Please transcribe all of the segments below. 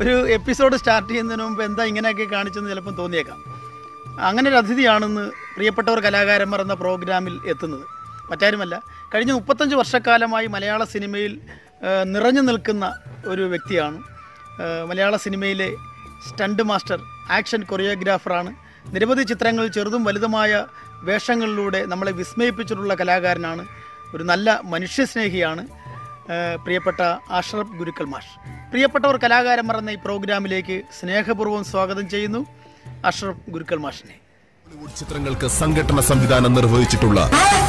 ഒരു episode start ചെയ്യുന്നതിന് മുമ്പ് എന്താ ഇങ്ങനെയൊക്കെ കാണിച്ചെന്ന് ചിലപ്പം തോന്നിയേക്കാം അങ്ങനെ ഒരു അതിഥിയാണെന്ന് പ്രിയപ്പെട്ടവർ കലാകാരന്മാർ എന്ന പ്രോഗ്രാമിൽ എത്തുന്നത് മറ്റാരുമല്ല കഴിഞ്ഞ മുപ്പത്തഞ്ച് വർഷക്കാലമായി മലയാള സിനിമയിൽ ആ, നിറഞ്ഞു നിൽക്കുന്ന ഒരു വ്യക്തിയാണ് ആ, മലയാള സിനിമയിലെ സ്റ്റണ്ട് മാസ്റ്റർ ആക്ഷൻ കൊറിയോഗ്രാഫറാണ് നിരവധി ചിത്രങ്ങൾ ചെറുതും വലുതുമായ വേഷങ്ങളിലൂടെ നമ്മളെ വിസ്മയിപ്പിച്ചിട്ടുള്ള കലാകാരനാണ് ഒരു നല്ല മനുഷ്യസ്നേഹിയാണ് ഏഹ് പ്രിയപ്പെട്ട അഷ്റഫ് ഗുരുക്കൽ മാഷ് പ്രിയപ്പെട്ടവർ കലാകാരന്മാർ എന്ന ഈ പ്രോഗ്രാമിലേക്ക് സ്നേഹപൂർവ്വം സ്വാഗതം ചെയ്യുന്നു അഷ്റഫ് ഗുരുക്കൽ മാഷിനെ ബോളിവുഡ് ചിത്രങ്ങൾക്ക് സംഘടന സംവിധാനം നിർവഹിച്ചിട്ടുള്ള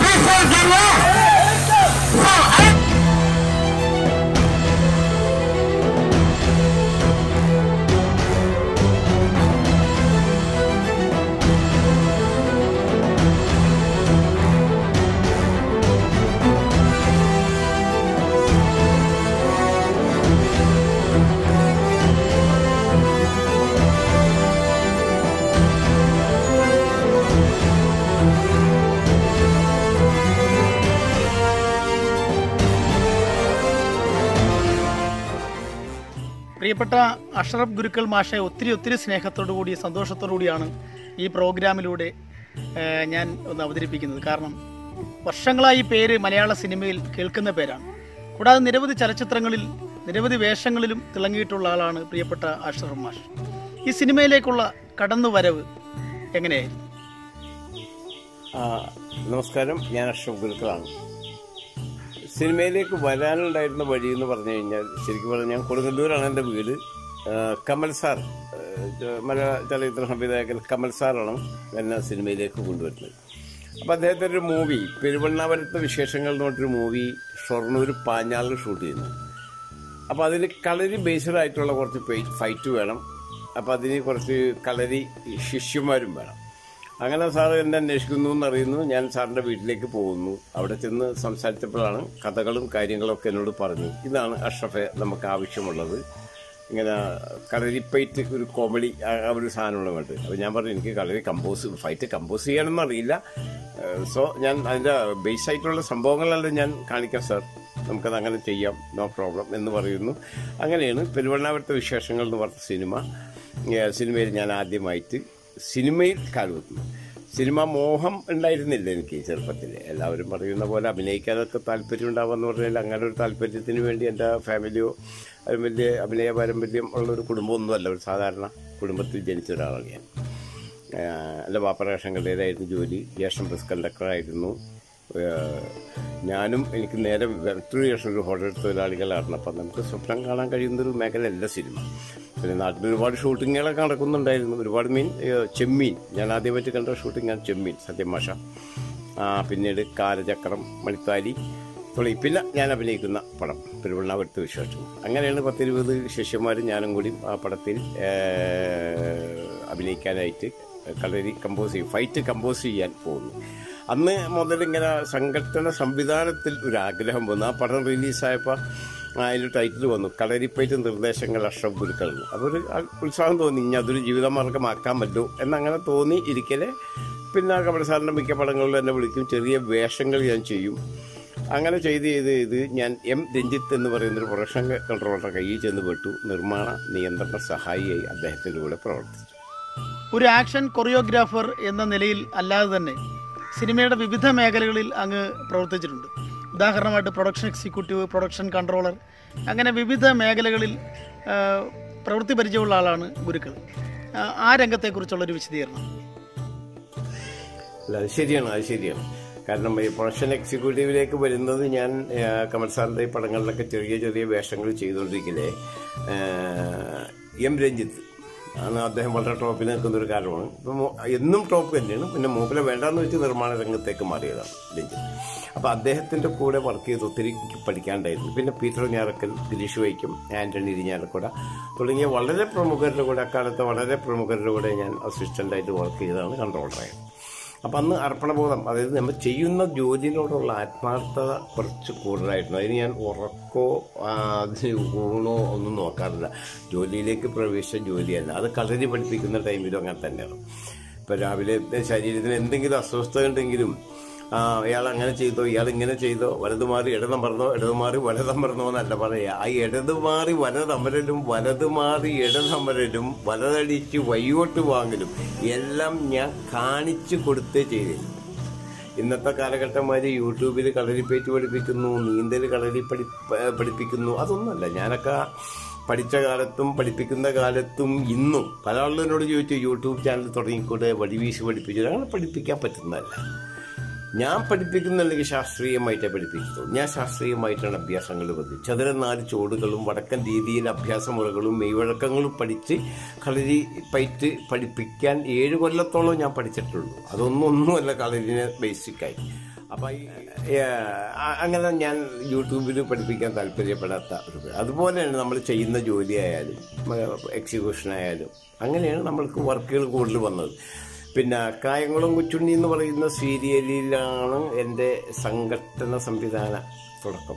പ്രിയപ്പെട്ട അഷ്റഫ് ഗുരുക്കൾ മാഷെ ഒത്തിരി ഒത്തിരി സ്നേഹത്തോടു കൂടി സന്തോഷത്തോടു കൂടിയാണ് ഈ പ്രോഗ്രാമിലൂടെ ഏഹ്, ഞാൻ ഒന്ന് അവതരിപ്പിക്കുന്നത് കാരണം വർഷങ്ങളായി ഈ പേര് മലയാള സിനിമയിൽ കേൾക്കുന്ന പേരാണ് കൂടാതെ നിരവധി ചലച്ചിത്രങ്ങളിൽ നിരവധി വേഷങ്ങളിലും തിളങ്ങിയിട്ടുള്ള ആളാണ് പ്രിയപ്പെട്ട അഷ്റഫ് മാഷ് ഈ സിനിമയിലേക്കുള്ള കടന്നുവരവ് എങ്ങനെയായിരുന്നു ആ, നമസ്കാരം ഞാൻ അഷ്റഫ് ഗുരുക്കളാണ് സിനിമയിലേക്ക് വരാനുണ്ടായിരുന്ന വഴി എന്ന് പറഞ്ഞു കഴിഞ്ഞാൽ ശരിക്കും പറഞ്ഞാൽ ഞാൻ കൊടുങ്ങല്ലൂരാണ് എൻ്റെ വീട് ആ, കമൽ സാർ ആ, മലയാള ചലച്ചിത്ര സംവിധായകൻ കമൽ സാറാണ് എന്നെ സിനിമയിലേക്ക് കൊണ്ടുവരുന്നത് അപ്പോൾ അദ്ദേഹത്തിൻ്റെ ഒരു മൂവി പെരുവണ്ണാപുരത്തെ വിശേഷങ്ങൾ എന്ന് പറഞ്ഞൊരു മൂവി ഷൊർണൂർ പാഞ്ഞാളിൽ ഷൂട്ട് ചെയ്യുന്നത് അപ്പോൾ അതിന് കളരി ബേസ്ഡ് ആയിട്ടുള്ള കുറച്ച് ഫൈ- ഫൈറ്റ് വേണം അപ്പോൾ അതിന് കുറച്ച് കളരി ശിഷ്യന്മാരും വേണം അങ്ങനെ സാർ എന്നെ അന്വേഷിക്കുന്നു എന്നറിയുന്നു ഞാൻ സാറിൻ്റെ വീട്ടിലേക്ക് പോകുന്നു അവിടെ ചെന്ന് സംസാരിച്ചപ്പോഴാണ് കഥകളും കാര്യങ്ങളൊക്കെ എന്നോട് പറഞ്ഞു ഇതാണ് അഷ്റഫെ നമുക്ക് ആവശ്യമുള്ളത് ഇങ്ങനെ കളരിപ്പൈറ്റ് ഒരു കോമഡി ആ- ആ ഒരു സാധനമുള്ള വേണ്ടത് അപ്പോൾ ഞാൻ പറഞ്ഞു എനിക്ക് കളരി കമ്പോസ് ഫൈറ്റ് കമ്പോസ് ചെയ്യാനൊന്നും അറിയില്ല സോ ഞാൻ അതിൻ്റെ ബേസ് ആയിട്ടുള്ള സംഭവങ്ങളെല്ലാം ഞാൻ കാണിക്കാം സാർ നമുക്കത് അങ്ങനെ ചെയ്യാം നോ പ്രോബ്ലം എന്ന് പറയുന്നു അങ്ങനെയാണ് പെരുവണ്ണാപുരത്തെ വിശേഷങ്ങൾ എന്ന് പറഞ്ഞ സിനിമ ഏഹ് സിനിമയിൽ ഞാൻ ആദ്യമായിട്ട് സിനിമയിൽ കാലുവെക്കുന്നു സിനിമ മോഹം ഉണ്ടായിരുന്നില്ല എനിക്ക് ചെറുപ്പത്തിൽ എല്ലാവരും പറയുന്ന പോലെ അഭിനയിക്കാനൊക്കെ താല്പര്യം ഉണ്ടാവുമെന്ന് പറഞ്ഞാൽ അങ്ങനെ ഒരു താല്പര്യത്തിന് വേണ്ടി എൻ്റെ ഫാമിലിയോ അതിന് വലിയ അഭിനയ പാരമ്പര്യം ഉള്ള ഒരു കുടുംബമൊന്നുമല്ല ഒരു സാധാരണ കുടുംബത്തിൽ ജനിച്ച ഒരാളാണ് ഞാൻ ആഹ് എൻ്റെ വാപ്പ റേഷൻ കടയിലായിരുന്നു ജോലി ജ്യേഷ്ഠൻ ബസ് കണ്ടക്ടറായിരുന്നു ആഹ് ഞാനും എനിക്ക് നേരെ മറ്റൊരു ശേഷം ഒരു ഹോട്ടൽ തൊഴിലാളികളാണ് അപ്പം നമുക്ക് സ്വപ്നം കാണാൻ കഴിയുന്ന ഒരു മേഖലയല്ല സിനിമ പിന്നെ നാട്ടിൽ ഒരുപാട് ഷൂട്ടിങ്ങുകളൊക്കെ നടക്കുന്നുണ്ടായിരുന്നു ഒരുപാട് മീൻ ഏഹ് ചെമ്മീൻ ഞാൻ ആദ്യമായിട്ട് കണ്ട ഷൂട്ടിങ്ങാണ് ചെമ്മീൻ സത്യമാഷ ആ, പിന്നീട് കാലചക്രം മണിത്താലി തുടങ്ങി പിന്നെ ഞാൻ അഭിനയിക്കുന്ന പടം പെരുവണ്ണാപുരത്ത് വിശേഷം അങ്ങനെയാണ് പത്തിരുപത് ശിഷ്യന്മാരും ഞാനും കൂടി ആ പടത്തിൽ ഏഹ്, അഭിനയിക്കാനായിട്ട് കളരി കമ്പോസ് ചെയ്യും ഫൈറ്റ് കമ്പോസ് ചെയ്യാൻ പോകുന്നു അന്ന് മുതൽ ഇങ്ങനെ സംഘടന സംവിധാനത്തിൽ ഒരു ആഗ്രഹം വന്നു ആ പടം റിലീസായപ്പോൾ അതിൽ ടൈറ്റിൽ വന്നു കളരിപ്പയറ്റ് നിർദ്ദേശങ്ങൾ അഷ്റഫ് ഗുരുക്കൾ അപ്പോൾ ഒരു ആ ഉത്സാഹം തോന്നി ഇനി അതൊരു ജീവിതമാർഗമാക്കാമല്ലോ എന്നങ്ങനെ തോന്നി ഇരിക്കലെ പിന്നെ കമൽ സാറിൻ്റെ മിക്ക പടങ്ങളിലും എന്നെ വിളിക്കും ചെറിയ വേഷങ്ങൾ ഞാൻ ചെയ്യും അങ്ങനെ ചെയ്ത് ചെയ്ത് ചെയ്ത് ഞാൻ എം രഞ്ജിത്ത് എന്ന് പറയുന്ന ഒരു പ്രൊഡക്ഷൻ കൺട്രോളറുടെ കയ്യിൽ ചെന്ന് പെട്ടു നിർമ്മാണ നിയന്ത്രണ സഹായിയായി അദ്ദേഹത്തിൻ്റെ കൂടെ പ്രവർത്തിച്ചു ഒരു ആക്ഷൻ കൊറിയോഗ്രാഫർ എന്ന നിലയിൽ അല്ലാതെ തന്നെ സിനിമയുടെ വിവിധ മേഖലകളിൽ അങ്ങ് പ്രവർത്തിച്ചിട്ടുണ്ട് ഉദാഹരണമായിട്ട് പ്രൊഡക്ഷൻ എക്സിക്യൂട്ടീവ് പ്രൊഡക്ഷൻ കൺട്രോളർ അങ്ങനെ വിവിധ മേഖലകളിൽ ആ, പ്രവൃത്തി പരിചയമുള്ള ആളാണ് ഗുരുക്കൾ ആ, ആ രംഗത്തെക്കുറിച്ചുള്ളൊരു വിശദീകരണം അല്ല അത് ശരിയാണ് അത് ശരിയാണ് കാരണം ഈ പ്രൊഡക്ഷൻ എക്സിക്യൂട്ടീവിലേക്ക് വരുന്നത് ഞാൻ ആ, കമൽ സാറിൻ്റെ ഈ പടങ്ങളിലൊക്കെ ചെറിയ ചെറിയ വേഷങ്ങൾ ചെയ്തുകൊണ്ടിരിക്കലേ ആ, എം രഞ്ജിത്ത് ആണ് അദ്ദേഹം വളരെ ടോപ്പിൽ നിൽക്കുന്ന ഒരു കാരണമാണ് ഇപ്പം മോ- എന്നും ടോപ്പ് തന്നെയാണ് പിന്നെ മൂപ്പിലെ വേണ്ടാന്ന് വെച്ച് നിർമ്മാണ രംഗത്തേക്ക് മാറിയതാണ് രഞ്ജിത്ത് അപ്പോൾ അദ്ദേഹത്തിൻ്റെ കൂടെ വർക്ക് ചെയ്ത് ഒത്തിരി എനിക്ക് പഠിക്കാണ്ടായിരുന്നു പിന്നെ പീറ്റർ ഞാറക്കൽ ഗിരീഷ് വൈക്കം ആൻ്റണി ഇരിഞ്ഞാലക്കുട തുടങ്ങിയ വളരെ പ്രമുഖരുടെ കൂടെ അക്കാലത്തെ വളരെ പ്രമുഖരുടെ കൂടെ ഞാൻ അസിസ്റ്റൻ്റായിട്ട് വർക്ക് ചെയ്തതാണ് കൺട്രോളറായത് അപ്പം അന്ന് അർപ്പണബോധം അതായത് നമ്മൾ ചെയ്യുന്ന ജോലിയിലോടുള്ള ആത്മാർത്ഥത കുറച്ച് കൂടുതലായിരുന്നു അതിന് ഞാൻ ഉറക്കോ ആ, അതിന് ഊണോ ഒന്നും നോക്കാറില്ല ജോലിയിലേക്ക് പ്രവേശിച്ച ജോലി തന്നെ അത് കളരി പഠിപ്പിക്കുന്ന ടൈമിലും അങ്ങനെ തന്നെയാണ് ഇപ്പം രാവിലെ ശരീരത്തിന് എന്തെങ്കിലും അസ്വസ്ഥത ഉണ്ടെങ്കിലും ആ ഇയാൾ അങ്ങനെ ചെയ്തോ ഇയാൾ ഇങ്ങനെ ചെയ്തോ വലത് മാറി ഇടതമർന്നോ ഇടത് മാറി വലതമർന്നോ എന്നല്ല പറയാ ആ ഇടത് മാറി വലതമരലും വലത് മാറി ഇടതമരലും വലതടിച്ച് വയ്യോട്ട് വാങ്ങലും എല്ലാം ഞാൻ കാണിച്ചു കൊടുത്തേ ചെയ്തിരുന്നു ഇന്നത്തെ കാലഘട്ടമാര് യൂട്യൂബിൽ കളരിപ്പേറ്റ് പഠിപ്പിക്കുന്നു നീന്തൽ കളരി പഠി പ- പഠിപ്പിക്കുന്നു അതൊന്നുമല്ല ഞാനൊക്കെ പഠിച്ച കാലത്തും പഠിപ്പിക്കുന്ന കാലത്തും ഇന്നും പല ആളുകളോട് ചോദിച്ചു യൂട്യൂബ് ചാനൽ തുടങ്ങിക്കൂടെ വടിവീശ് പഠിപ്പിച്ചു അങ്ങനെ പഠിപ്പിക്കാൻ പറ്റുന്നതല്ല ഞാൻ പഠിപ്പിക്കുന്നുണ്ടെങ്കിൽ ശാസ്ത്രീയമായിട്ടേ പഠിപ്പിക്കുള്ളൂ ഞാൻ ശാസ്ത്രീയമായിട്ടാണ് അഭ്യാസങ്ങൾ പഠിച്ചത് ചതുര നാല് ചോടുകളും വടക്കൻ രീതിയിൽ അഭ്യാസമുറകളും മെയ്വഴക്കങ്ങളും പഠിച്ച് കളരി പയറ്റ് പഠിപ്പിക്കാൻ ഏഴ് കൊല്ലത്തോളം ഞാൻ പഠിച്ചിട്ടുള്ളൂ അതൊന്നും ഒന്നുമല്ല കളരിനെ ബേസിക്കായി അപ്പൊ ഈ, ഏ, അ- അങ്ങനെ ഞാൻ യൂട്യൂബിൽ പഠിപ്പിക്കാൻ താല്പര്യപ്പെടാത്ത ഒരു പേ- അതുപോലെയാണ് നമ്മൾ ചെയ്യുന്ന ജോലിയായാലും എക്സിക്യൂഷൻ ആയാലും അങ്ങനെയാണ് നമ്മൾക്ക് വർക്കുകൾ കൂടുതൽ വന്നത് പിന്നെ കായംകുളം കൊച്ചുണ്ണി എന്ന് പറയുന്ന സീരിയലിലാണ് എൻ്റെ സംഘടന സംവിധാന തുടക്കം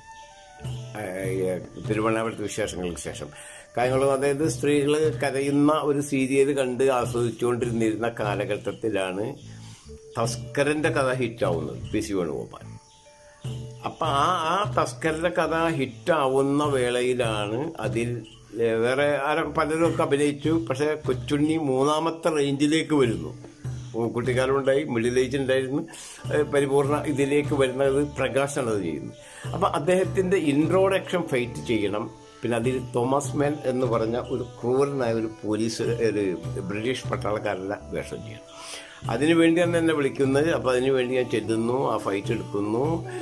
തിരുവണ്ണാമലത്തെ വിശേഷങ്ങൾക്ക് ശേഷം കായംകുളം അതായത് സ്ത്രീകൾ കരയുന്ന ഒരു സീരിയൽ കണ്ട് ആസ്വദിച്ചുകൊണ്ടിരുന്നിരുന്ന കാലഘട്ടത്തിലാണ് തസ്കരന്റെ കഥ ഹിറ്റാവുന്നത് പി സി വേണുഗോപാൽ അപ്പൊ ആ ആ തസ്കരന്റെ കഥ ഹിറ്റാവുന്ന വേളയിലാണ് അതിൽ ഏ, വേറെ ആര പലരും ഒക്കെ അഭിനയിച്ചു പക്ഷെ കൊച്ചുണ്ണി മൂന്നാമത്തെ റേഞ്ചിലേക്ക് വരുന്നു ഉം, കുട്ടിക്കാലമുണ്ടായി മിഡിൽ ഏജ് ഉണ്ടായിരുന്നു ഏ, പരിപൂർണ ഇതിലേക്ക് വരുന്നത് പ്രകാശാണ് അത് ചെയ്യുന്നത് അപ്പൊ അദ്ദേഹത്തിന്റെ ഇൻട്രോഡക്ഷൻ ഫൈറ്റ് ചെയ്യണം പിന്നെ അതിൽ തോമസ് മാൻ എന്ന് പറഞ്ഞ ഒരു ക്രൂരനായ ഒരു പോലീസ് ഒരു ബ്രിട്ടീഷ് പട്ടാളക്കാരന്റെ വേഷം ചെയ്യണം അതിനു വേണ്ടിയാണ് എന്നെ വിളിക്കുന്നത് അപ്പോൾ അതിനു വേണ്ടി ഞാൻ ചെല്ലുന്നു ആ ഫൈറ്റ് എടുക്കുന്നു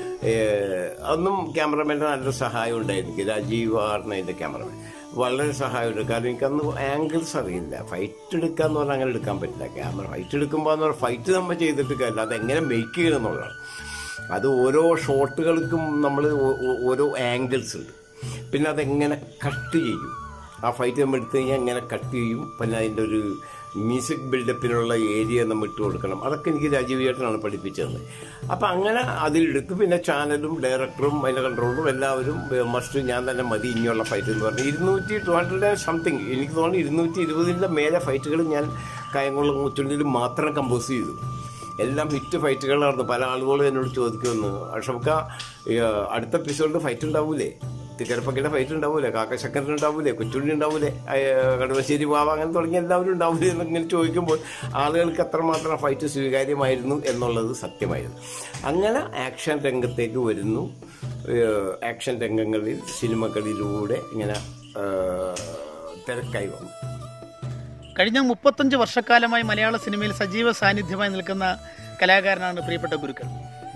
ഏഹ് അതൊന്നും ക്യാമറമാൻ്റെ നല്ല സഹായം ഉണ്ടായിരുന്നു രാജീവ് ആറിന് അതിൻ്റെ ക്യാമറമാൻ വളരെ സഹായമുണ്ട് കാരണം എനിക്കന്ന് ആംഗിൾസ് അറിയില്ല ഫൈറ്റ് എടുക്കാന്ന് പറഞ്ഞാൽ അങ്ങനെ എടുക്കാൻ പറ്റില്ല ക്യാമറ ഫൈറ്റ് എടുക്കുമ്പോൾ എന്ന് പറഞ്ഞാൽ ഫൈറ്റ് നമ്മൾ ചെയ്തിട്ട് കാര്യമില്ല അതെങ്ങനെ മേക്ക് ചെയ്യണം എന്നുള്ളതാണ് അത് ഓരോ ഷോട്ടുകൾക്കും നമ്മൾ ഓരോ ആംഗിൾസ് ഉണ്ട് പിന്നെ അതെങ്ങനെ കട്ട് ചെയ്യും ആ ഫൈറ്റ് നമ്മൾ എടുത്തു കഴിഞ്ഞാൽ എങ്ങനെ കട്ട് ചെയ്യും പിന്നെ അതിൻ്റെ ഒരു മ്യൂസിക് ബിൽഡപ്പിനുള്ള ഏരിയ നമ്മൾ ഇട്ട് കൊടുക്കണം അതൊക്കെ എനിക്ക് രാജീവ് ചേട്ടനാണ് പഠിപ്പിച്ചത് അപ്പം അങ്ങനെ അതിലെടുത്ത് പിന്നെ ചാനലും ഡയറക്ടറും അതിൻ്റെ കൺട്രോളറും എല്ലാവരും മസ്റ്റ് ഞാൻ തന്നെ മതി ഇനിയുള്ള ഫൈറ്റ് എന്ന് പറഞ്ഞു ഇരുന്നൂറ്റി ടു ഹൺഡ്രഡ് ആൻഡ് സംതിങ് എനിക്ക് തോന്നുന്നു ഇരുന്നൂറ്റി ഇരുപതിൻ്റെ മേലെ ഫൈറ്റുകൾ ഞാൻ കായംകുളം മുച്ചുണ്ടിൽ മാത്രം കമ്പോസ് ചെയ്തു എല്ലാം ഹിറ്റ് ഫൈറ്റുകളായിരുന്നു പല ആളുകളും എന്നോട് ചോദിക്കുമെന്ന് അഷഫ്ക ഈ, അടുത്ത എപ്പിസോഡിൽ ഫൈറ്റ് ഉണ്ടാവൂലേ തിക്കരപ്പക്കയുടെ ഫൈറ്റ് ഉണ്ടാവൂലേ കാക്കശക്കരൻ ഉണ്ടാവൂലേ കൊച്ചുണ്ണി ഉണ്ടാവൂലേ അയ്യ, കടുവശ്ശേരി ബാബ അങ്ങനെ തുടങ്ങിയ എല്ലാവരും ഉണ്ടാവൂലേ എന്നിങ്ങനെ ചോദിക്കുമ്പോൾ ആളുകൾക്ക് അത്രമാത്രം ഫൈറ്റ് സ്വീകാര്യമായിരുന്നു എന്നുള്ളത് സത്യമായിരുന്നു അങ്ങനെ ആക്ഷൻ രംഗത്തേക്ക് വരുന്നു ഏഹ്, ആക്ഷൻ രംഗങ്ങളിൽ സിനിമകളിലൂടെ ഇങ്ങനെ ഏഹ്, തിരക്കായി വന്നു കഴിഞ്ഞ മുപ്പത്തഞ്ച് വർഷക്കാലമായി മലയാള സിനിമയിൽ സജീവ സാന്നിധ്യമായി നിൽക്കുന്ന കലാകാരനാണ് പ്രിയപ്പെട്ട ഗുരുക്കൾ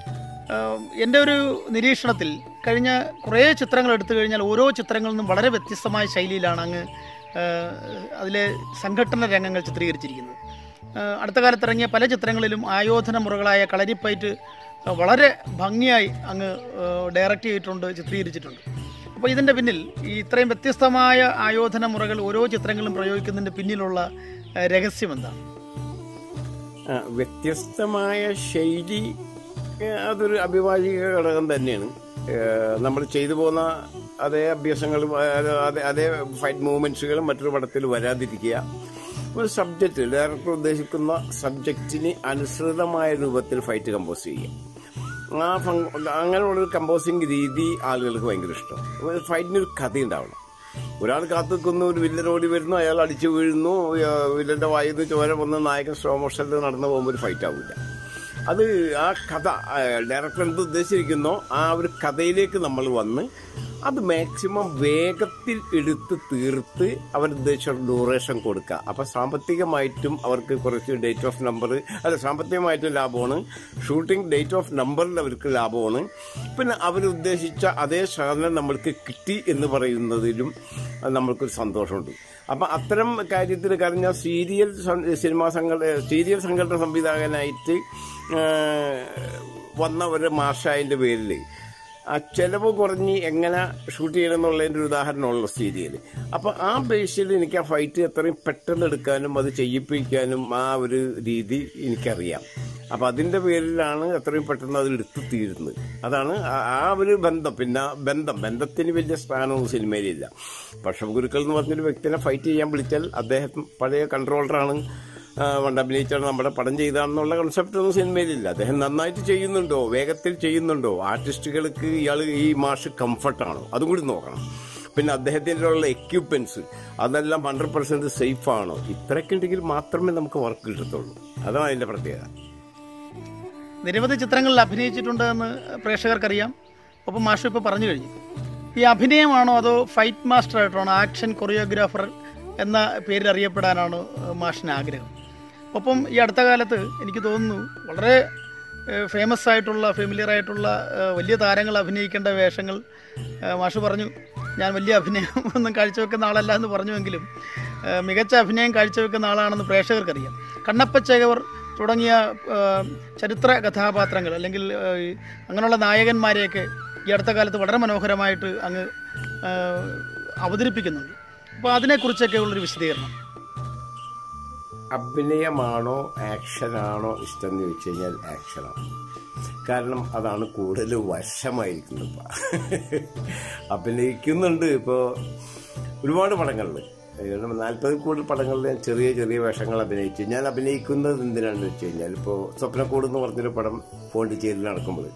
ആഹ് എൻ്റെ ഒരു നിരീക്ഷണത്തിൽ കഴിഞ്ഞ കുറേ ചിത്രങ്ങൾ എടുത്തു കഴിഞ്ഞാൽ ഓരോ ചിത്രങ്ങളിൽ നിന്നും വളരെ വ്യത്യസ്തമായ ശൈലിയിലാണ് അങ്ങ് ആഹ് അതിലെ സംഘട്ടന രംഗങ്ങൾ ചിത്രീകരിച്ചിരിക്കുന്നത് ആഹ് അടുത്ത കാലത്ത് ഇറങ്ങിയ പല ചിത്രങ്ങളിലും ആയോധന മുറകളായ കളരിപ്പയറ്റ് വളരെ ഭംഗിയായി അങ്ങ് ഡയറക്റ്റ് ചെയ്തിട്ടുണ്ട് ചിത്രീകരിച്ചിട്ടുണ്ട് അപ്പോൾ ഇതിൻ്റെ പിന്നിൽ ഈ ഇത്രയും വ്യത്യസ്തമായ ആയോധന മുറകൾ ഓരോ ചിത്രങ്ങളിലും പ്രയോഗിക്കുന്നതിൻ്റെ പിന്നിലുള്ള ആഹ് രഹസ്യം എന്താണ് ആ, വ്യത്യസ്തമായ ശൈലി ഏ, അതൊരു അഭിഭാജിക ഘടകം തന്നെയാണ് നമ്മൾ ചെയ്തു പോകുന്ന അതേ അഭ്യാസങ്ങളും ആ, അതേ അതേ ഫൈറ്റ് മൂവ്മെന്റ്സുകളും മറ്റൊരു പടത്തിൽ വരാതിരിക്കുക ഒരു സബ്ജക്റ്റ് ഡയറക്ടർ ഉദ്ദേശിക്കുന്ന സബ്ജക്റ്റിന് അനുസൃതമായ രൂപത്തിൽ ഫൈറ്റ് കമ്പോസ് ചെയ്യുക ആ ഫങ്- അങ്ങനെയുള്ളൊരു കമ്പോസിങ് രീതി ആളുകൾക്ക് ഭയങ്കര ഇഷ്ടം ഒരു ഫൈറ്റിന് ഒരു കഥ ഉണ്ടാവണം ഒരാൾ കാത്തു നിൽക്കുന്നു ഒരു വില്ലൻ ഓടി വരുന്നു അയാൾ അടിച്ചു വീഴുന്നു ആ, വില്ലന്റെ വായുന്ന് ചോര വന്ന് നായകൻ സ്ലോ മോഷനിൽ നടന്നു പോകുമ്പോൾ ഒരു ഫൈറ്റ് ആവില്ല അത് ആ കഥ ആ, ഡയറക്ടർ എന്ത് ഉദ്ദേശിച്ചിരിക്കുന്നോ ആ ഒരു കഥയിലേക്ക് നമ്മൾ വന്ന് അത് മാക്സിമം വേഗത്തിൽ എടുത്ത് തീർത്ത് അവർ ഉദ്ദേശിച്ച ഡ്യൂറേഷൻ കൊടുക്കുക അപ്പൊ സാമ്പത്തികമായിട്ടും അവർക്ക് കുറച്ച് ഡേറ്റ് ഓഫ് നമ്പർ അല്ല സാമ്പത്തികമായിട്ടും ലാഭമാണ് ഷൂട്ടിംഗ് ഡേറ്റ് ഓഫ് നമ്പറിൽ അവർക്ക് ലാഭമാണ് പിന്നെ അവർ ഉദ്ദേശിച്ച അതേ സാധനം നമ്മൾക്ക് കിട്ടി എന്ന് പറയുന്നതിലും നമ്മൾക്കൊരു സന്തോഷമുണ്ട് അപ്പൊ അത്തരം കാര്യത്തിൽ കാരണം ഞാൻ സീരിയൽ സം- സിനിമാ സംഘടന സീരിയൽ സംഘടന സംവിധായകനായിട്ട് ആ, വന്ന ഒരു മാഷായതിന്റെ പേരിൽ ആ ചെലവ് കുറഞ്ഞ് എങ്ങനെ ഷൂട്ട് ചെയ്യണം എന്നുള്ളതിന്റെ ഒരു ഉദാഹരണമുള്ള സീരിയൽ അപ്പൊ ആ ബേസിൽ എനിക്ക് ആ ഫൈറ്റ് എത്രയും പെട്ടെന്ന് എടുക്കാനും അത് ചെയ്യിപ്പിക്കാനും ആ ഒരു രീതി എനിക്കറിയാം അപ്പൊ അതിന്റെ പേരിലാണ് എത്രയും പെട്ടെന്ന് അത് എടുത്തു തീരുന്നത് അതാണ് ആ- ആ ഒരു ബന്ധം പിന്നെ ബന്ധം ബന്ധത്തിന് വലിയ സ്ഥാനമൊന്നും സിനിമയിലില്ല പക്ഷെ ഗുരുക്കൾ എന്ന് പറഞ്ഞൊരു വ്യക്തിനെ ഫൈറ്റ് ചെയ്യാൻ വിളിച്ചാൽ അദ്ദേഹം പഴയ കൺട്രോളറാണ് ആ, പണ്ട് അഭിനയിച്ചാണ് നമ്മുടെ പടം ചെയ്താണെന്നുള്ള കൺസെപ്റ്റ് ഒന്നും സിനിമയിലില്ല അദ്ദേഹം നന്നായിട്ട് ചെയ്യുന്നുണ്ടോ വേഗത്തിൽ ചെയ്യുന്നുണ്ടോ ആർട്ടിസ്റ്റുകൾക്ക് ഇയാൾ ഈ മാഷ് കംഫർട്ടാണോ അതും കൂടി നോക്കണം പിന്നെ അദ്ദേഹത്തിൻ്റെ ഉള്ള എക്യുപ്മെന്റ്സ് അതെല്ലാം ഹൺഡ്രഡ് പെർസെന്റ് സേഫ് ആണോ ഇത്രയൊക്കെ ഉണ്ടെങ്കിൽ മാത്രമേ നമുക്ക് വർക്ക് കിട്ടത്തുള്ളൂ അതാണ് അതിന്റെ പ്രത്യേകത നിരവധി ചിത്രങ്ങളിൽ അഭിനയിച്ചിട്ടുണ്ട് എന്ന് പ്രേക്ഷകർക്കറിയാം ഒപ്പം മാഷു ഇപ്പോൾ പറഞ്ഞു കഴിഞ്ഞു ഈ അഭിനയമാണോ അതോ ഫൈറ്റ് മാസ്റ്റർ ആയിട്ടാണോ ആക്ഷൻ കൊറിയോഗ്രാഫർ എന്ന പേരിൽ അറിയപ്പെടാനാണ് മാഷിന് ആഗ്രഹം ഒപ്പം ഈ അടുത്ത കാലത്ത് എനിക്ക് തോന്നുന്നു വളരെ ഫേമസ് ആയിട്ടുള്ള ഫെമിലിയർ ആയിട്ടുള്ള ഏഹ്, വലിയ താരങ്ങൾ അഭിനയിക്കേണ്ട വേഷങ്ങൾ ഏഹ്, മാഷ് പറഞ്ഞു ഞാൻ വലിയ അഭിനയം ഒന്നും കാഴ്ചവെക്കുന്ന ആളല്ല എന്ന് പറഞ്ഞുവെങ്കിലും ഏഹ്, മികച്ച അഭിനയം കാഴ്ചവെക്കുന്ന ആളാണെന്ന് പ്രേക്ഷകർക്കറിയാം കണ്ണപ്പച്ചേകവർ തുടങ്ങിയ ഏഹ്, ചരിത്ര കഥാപാത്രങ്ങൾ അല്ലെങ്കിൽ ഏഹ്, അങ്ങനെയുള്ള നായകന്മാരെയൊക്കെ ഈ അടുത്ത കാലത്ത് വളരെ മനോഹരമായിട്ട് അങ്ങ് ഏഹ്, അവതരിപ്പിക്കുന്നുണ്ട് അപ്പോൾ അതിനെക്കുറിച്ചൊക്കെ ഉള്ളൊരു വിശദീകരണം അഭിനയമാണോ ആക്ഷനാണോ ഇഷ്ടം എന്ന് ചോദിച്ചു കഴിഞ്ഞാൽ ആക്ഷനാണ് കാരണം അതാണ് കൂടുതൽ വശമായിരിക്കുന്നത് ഇപ്പം അഭിനയിക്കുന്നുണ്ട് ഇപ്പോൾ ഒരുപാട് പടങ്ങളിൽ നാൽപ്പതിൽ കൂടുതൽ പടങ്ങളിൽ ഞാൻ ചെറിയ ചെറിയ വേഷങ്ങൾ അഭിനയിച്ചു ഞാൻ അഭിനയിക്കുന്നത് എന്തിനാണെന്ന് വെച്ച് കഴിഞ്ഞാൽ ഇപ്പോൾ സ്വപ്നക്കൂട് എന്ന് പറഞ്ഞൊരു പടം പോണ്ടിച്ചേരിയിൽ നടക്കുമ്പോൾ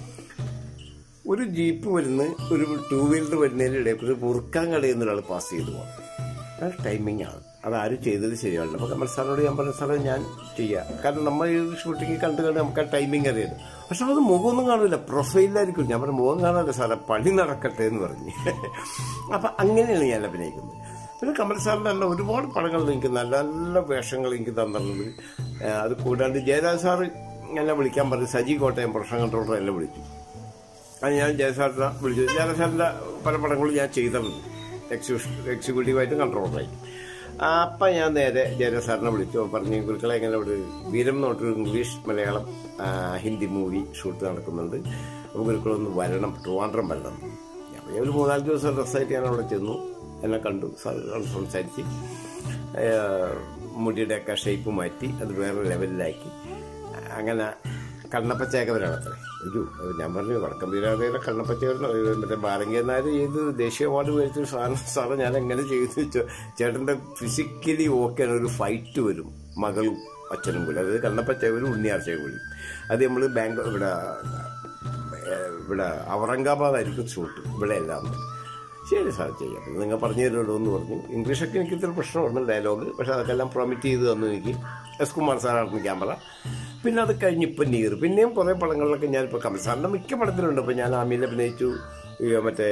ഒരു ജീപ്പ് വരുന്ന ഒരു ടൂ വീലർ വരുന്നതിനിടെ ഒരു മുറുക്കാൻ കളയുന്ന ഒരാൾ പാസ് ചെയ്തു പോകും അത് ടൈമിംഗ് ആണ് അത് ആരും ചെയ്തത് ശരിയല്ല അപ്പോൾ കമൽ സാറിനോട് ഞാൻ പറഞ്ഞ സാറേ ഞാൻ ചെയ്യാം കാരണം നമ്മൾ ഈ ഷൂട്ടിംഗ് കണ്ടു കണ്ട് നമുക്ക് ആ ടൈമിംഗ് അറിയാം പക്ഷെ അത് മുഖമൊന്നും കാണില്ല പ്രൊഫൈലായിരിക്കും ഞാൻ പറഞ്ഞ മുഖം കാണാതെ സാറേ പണി നടക്കട്ടെ എന്ന് പറഞ്ഞ് അപ്പം അങ്ങനെയാണ് ഞാൻ അഭിനയിക്കുന്നത് പിന്നെ കമൽ സാറിൻ്റെ നല്ല ഒരുപാട് പടങ്ങൾ എനിക്ക് നല്ല നല്ല വേഷങ്ങൾ എനിക്ക് തന്നിട്ടുണ്ട് ആ, അത് കൂടാണ്ട് ജയരാജ് സാറ് എന്നെ വിളിക്കാൻ പറഞ്ഞു സജി കോട്ടയം പ്രൊഫഷണൽ കൺട്രോളർ എന്നെ വിളിച്ചു അത് ഞാൻ ജയസാറിനെ വിളിച്ചു ജയസാറിൻ്റെ പല പടങ്ങളും ഞാൻ ചെയ്തിട്ടുണ്ട് എക്സിക്യൂഷൻ എക്സിക്യൂട്ടീവായിട്ട് കൺട്രോളറായി അപ്പം ഞാൻ നേരെ ജയസാറിനെ വിളിച്ചു പറഞ്ഞു ഗുരുക്കളെ എങ്ങനെ ഇവിടെ വീരം എന്ന് പറഞ്ഞൊരു ഇംഗ്ലീഷ് മലയാളം ആ, ഹിന്ദി മൂവി ഷൂട്ട് നടക്കുന്നുണ്ട് അപ്പോൾ ഗുരുക്കളൊന്ന് വരണം ട്രിവാൻഡ്രം വരണം അപ്പോൾ ഞാൻ ഒരു മൂന്നാല് ദിവസം ഡ്രസ്സായിട്ട് ഞാൻ അവിടെ ചെന്നു എന്നെ കണ്ടു സാർ സംസാരിച്ച് ഏഹ്, മുടിയുടെയൊക്കെ ഷേപ്പ് മാറ്റി അത് വേറെ ലെവലിലാക്കി അങ്ങനെ കണ്ണപ്പച്ചേക്കവരാണ് അത്രേ ഒരു ഞാൻ പറഞ്ഞു വടക്കം വീരാതയുടെ കണ്ണപ്പച്ചേവരനോ മറ്റേ ബാലങ്കേനാർ ചെയ്ത് ദേശീയ അവാർഡ് മേടിച്ച സാധനം സാറ് ഞാൻ എങ്ങനെ ചെയ്തു വെച്ചോ ചേട്ടൻ്റെ ഫിസിക്കലി ഓക്കെയാണ് ഒരു ഫൈറ്റ് വരും മകളും അച്ഛനും കൂടി അതായത് കണ്ണപ്പച്ചേവരും ഉണ്ണിയാർച്ചയും കൂടി അത് നമ്മൾ ബാങ്ക് ഇവിടെ ഏഹ്, ഇവിടെ ഔറംഗാബാദ് ആയിരിക്കും ഷൂട്ട് ഇവിടെ എല്ലാം ശരി സാർ ചെയ്യാം പിന്നെ നിങ്ങൾ പറഞ്ഞു തരുമല്ലോ എന്ന് പറഞ്ഞു ഇംഗ്ലീഷൊക്കെ എനിക്ക് ഇത്തിരി പ്രശ്നമുണ്ട് ഡയലോഗ് പക്ഷെ അതൊക്കെ എല്ലാം പ്രൊമിറ്റ് ചെയ്ത് തന്നു എനിക്ക് എസ് കുമാർ സാറായിരുന്നു ക്യാമറ പിന്നെ അത് കഴിഞ്ഞ് ഇപ്പം നീർ പിന്നെയും കുറേ പടങ്ങളിലൊക്കെ ഞാനിപ്പോൾ കമൽ സാറിൻ്റെ മിക്ക പടത്തിലുണ്ട് ഇപ്പോൾ ഞാൻ ആമിയിൽ അഭിനയിച്ചു ഈ മറ്റേ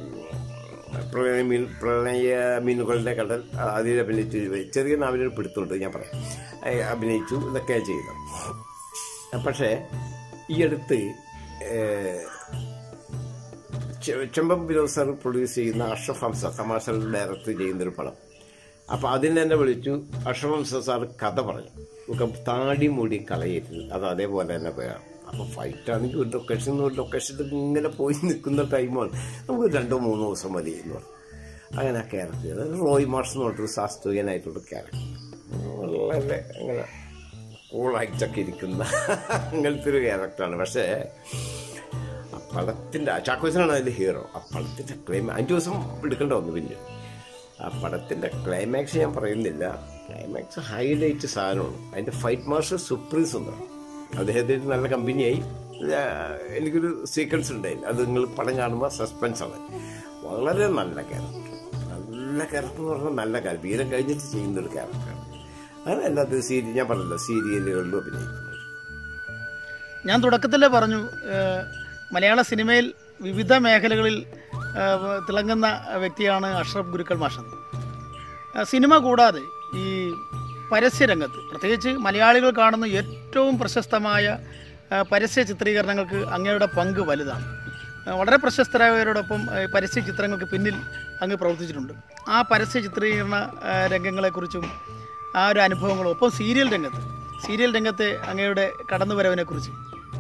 പ്രളയ മീൻ പ്രളയ മീനുകളുടെ കടൽ ആ, അതിൽ അഭിനയിച്ചു ചെറിയ നാവിലൊരു പിടുത്തമുണ്ട് ഞാൻ പറയാം ഏ, അഭിനയിച്ചു ഇതൊക്കെ ചെയ്തത് പക്ഷേ ഈ അടുത്ത് ഏഹ്, ചെ- ചെമ്പം വിനോദ് സാർ പ്രൊഡ്യൂസ് ചെയ്യുന്ന അഷ്റഫ് ഹംസ തമാശകൾ ഡയറക്റ്റ് ചെയ്യുന്നൊരു പടം അപ്പോൾ അതിന് തന്നെ വിളിച്ചു അഷ്റഫ് ഹംസ സാർ കഥ പറഞ്ഞു നമുക്ക് താടി മൂടി കളയരുത് അത് അതേപോലെ തന്നെ വേണം അപ്പോൾ ഫൈറ്റ് ആണെങ്കിൽ ഒരു ലൊക്കേഷൻ ഒരു ലൊക്കേഷനിൽ ഇങ്ങനെ പോയി നിൽക്കുന്ന ടൈമാണ് നമുക്ക് രണ്ടോ മൂന്നോ ദിവസം മതി എന്ന് പറഞ്ഞു അങ്ങനെ ആ ക്യാരക്ടർ അതായത് റോയ് മാർസ് എന്ന് പറഞ്ഞൊരു ശാസ്ത്രീയനായിട്ടുള്ള ക്യാരക്ടർ വളരെ അങ്ങനെ കൂളായിട്ടൊക്കെ ഇരിക്കുന്ന അങ്ങനത്തെ ഒരു ക്യാരക്ടറാണ് പക്ഷേ ആ പടത്തിൻ്റെ ചാക്കോച്ചനാണ് അതിൽ ഹീറോ ആ പടത്തിൻ്റെ ക്ലൈമാ അഞ്ച് ദിവസം എടുക്കേണ്ട വന്നു പിന്നെ ആ പടത്തിൻ്റെ ക്ലൈമാക്സ് ഞാൻ പറയുന്നില്ല ക്ലൈമാക്സ് ഹൈലൈറ്റ് സാധനമാണ് അതിൻ്റെ ഫൈറ്റ് മാസ്റ്റർ സുപ്രീം സുന്ദർ അദ്ദേഹത്തിന് നല്ല കമ്പനിയായി ആ, എനിക്കൊരു സീക്വൻസ് ഉണ്ടായില്ല അത് നിങ്ങൾ പടം കാണുമ്പോൾ സസ്പെൻസ് ആണ് വളരെ നല്ല ക്യാരക്ടർ നല്ല ക്യാരക്ടർ എന്ന് പറഞ്ഞാൽ നല്ല ക്യാരക്ടർ വീരം കഴിഞ്ഞിട്ട് ചെയ്യുന്നൊരു ക്യാരക്ടറാണ് അത് എല്ലാത്തിനും സീരിയൽ ഞാൻ പറഞ്ഞല്ലോ സീരിയലുകളിലും അഭിനയിക്കുന്നു ഞാൻ തുടക്കത്തിലേ പറഞ്ഞു ഏഹ്, മലയാള സിനിമയിൽ വിവിധ മേഖലകളിൽ ഏഹ്, തിളങ്ങുന്ന വ്യക്തിയാണ് അഷ്റഫ് ഗുരുക്കൾ മാഷെന്ന് ഏഹ്, സിനിമ കൂടാതെ ഈ പരസ്യരംഗത്ത് പ്രത്യേകിച്ച് മലയാളികൾ കാണുന്ന ഏറ്റവും പ്രശസ്തമായ ഏഹ്, പരസ്യ ചിത്രീകരണങ്ങൾക്ക് അങ്ങയുടെ പങ്ക് വലുതാണ് ഏഹ്, വളരെ പ്രശസ്തരായവരോടൊപ്പം ഏഹ്, പരസ്യ ചിത്രങ്ങൾക്ക് പിന്നിൽ അങ്ങ് പ്രവർത്തിച്ചിട്ടുണ്ട് ആ പരസ്യ ചിത്രീകരണ ഏഹ്, രംഗങ്ങളെക്കുറിച്ചും ആ ഒരു അനുഭവങ്ങളും ഒപ്പം സീരിയൽ രംഗത്ത് സീരിയൽ രംഗത്തെ അങ്ങയുടെ കടന്നുവരവിനെക്കുറിച്ച്